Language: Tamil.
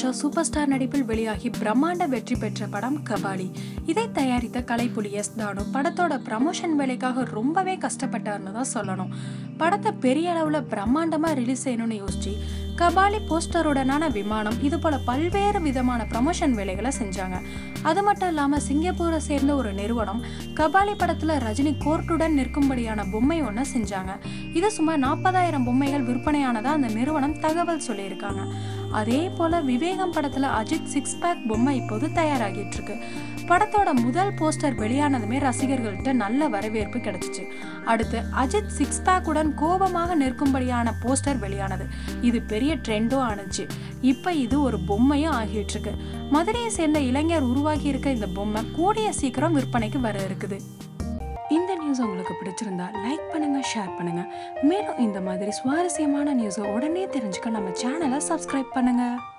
ஷோ சூப்பர் ஸ்டார் நடிப்பில் வெளியாகி பிரம்மாண்ட வெற்றி பெற்ற படம் கபாலி இதை தயாரித்த கலைப்புலி எஸ் தானு படத்தோட ப்ரமோஷன் வேலைக்காக ரொம்பவே கஷ்டப்பட்டார்னு தான் சொல்லணும் படத்தை பெரிய அளவில் பிரம்மாண்டமாக ரிலீஸ் செய்யணும்னு யோசிச்சு கபாலி போஸ்டருடனான விமானம் இது போல பல்வேறு விதமான ப்ரமோஷன் வேலைகளை செஞ்சாங்க அது மட்டும் இல்லாமல் சிங்கப்பூரை சேர்ந்த ஒரு நிறுவனம் கபாலி படத்தில் ரஜினி கோர்ட்டுடன் நிற்கும்படியான பொம்மை ஒன்று செஞ்சாங்க இது சுமார் நாற்பதாயிரம் பொம்மைகள் விற்பனையானதா அந்த நிறுவனம் தகவல் சொல்லியிருக்காங்க அதே போல விவேகம் படத்துல அஜித் சிக்ஸ் பேக் பொம்மை இப்போது தயாராகிட்டு இருக்கு படத்தோட முதல் போஸ்டர் வெளியானதுமே ரசிகர்கள்ட்ட நல்ல வரவேற்பு கிடைச்சிச்சு அடுத்து அஜித் சிக்ஸ் பேக்குடன் கோபமாக நிற்கும்படியான போஸ்டர் வெளியானது இது பெரிய ட்ரெண்டும் ஆனுச்சு இப்போ இது ஒரு பொம்மையும் ஆகிட்டு இருக்கு மதுரையை சேர்ந்த இளைஞர் உருவாகி இருக்க இந்த பொம்மை கூடிய சீக்கிரம் விற்பனைக்கு வர இருக்குது இந்த நியூஸ் உங்களுக்கு பிடிச்சிருந்தா லைக் பண்ணுங்க ஷேர் பண்ணுங்க மேலும் இந்த மாதிரி சுவாரஸ்யமான நியூஸை உடனே தெரிஞ்சுக்க நம்ம சேனலை சப்ஸ்கிரைப் பண்ணுங்க